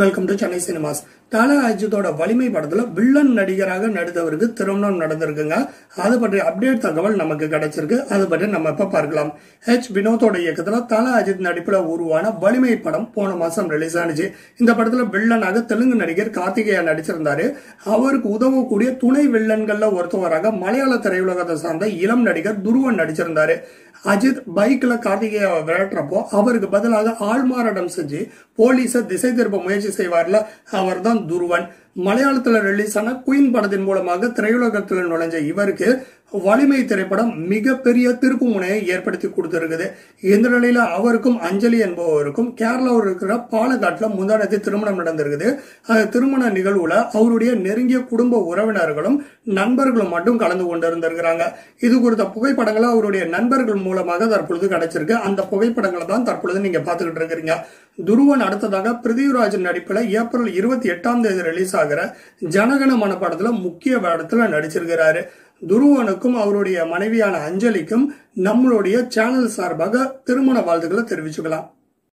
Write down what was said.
welcome to Chennai cinemas தல அஜித்தோட வலிமை படத்துல வில்லன் நடிகராக நடித்தவருக்கு திருமணம் நடந்திருக்குங்க அது பற்றிய அப்டேட் தகவல் நமக்கு கிடைச்சிருக்கு அது பற்றி நம்ம இப்ப பார்க்கலாம் ஹெச் வினோத்தோட இயக்கத்துல தல அஜித் நடிப்புல உருவான வலிமை படம் போன மாசம் ரிலீஸ் ஆனிச்சு இந்த படத்துல வில்லனாக தெலுங்கு நடிகர் கார்த்திகேயா நடிச்சிருந்தாரு அவருக்கு உதவக்கூடிய துணை வில்லன்கள்ல ஒருத்தவராக மலையாள திரையுலகத்தை சார்ந்த இளம் நடிகர் துருவன் நடிச்சிருந்தாரு அஜித் பைக்ல கார்த்திகேயாவை விரட்டுறப்போ அவருக்கு பதிலாக ஆள்மாறாட்டம் செஞ்சு போலீஸை திசை திருப்ப முயற்சி செய்வார்ல அவர் தான் துருவன் மலையாளத்துல ரிலீஸ் ஆன குயின் படத்தின் மூலமாக திரையுலகத்தில் நுழைஞ்ச இவருக்கு வலிமை திரைப்படம் மிகப்பெரிய திருப்பு முனையை ஏற்படுத்தி கொடுத்திருக்குது இந்த நிலையில அவருக்கும் அஞ்சலி என்பவருக்கும் கேரளாவில் இருக்கிற பாலக்காட்டுல முந்தானத்து திருமணம் நடந்திருக்குது அந்த திருமண நிகழ்வுல அவருடைய நெருங்கிய குடும்ப உறவினர்களும் நண்பர்களும் மட்டும் கலந்து கொண்டு இருந்திருக்கிறாங்க இது குறித்த புகைப்படங்களை அவருடைய நண்பர்கள் மூலமாக தற்பொழுது கிடைச்சிருக்கு அந்த புகைப்படங்களை தான் தற்பொழுது நீங்க பாத்துக்கிட்டு இருக்கிறீங்க துருவன் அடுத்ததாக பிருத்திவிராஜன் நடிப்புல ஏப்ரல் இருபத்தி எட்டாம் தேதி ரிலீஸ் ஆகிற ஜனகணமன படத்துல முக்கிய வேடத்துல நடிச்சிருக்கிறாரு துருவனுக்கும் அவருடைய மனைவியான அஞ்சலிக்கும் நம்மளுடைய சேனல் சார்பாக திருமண வாழ்த்துக்களை தெரிவிச்சுக்கலாம்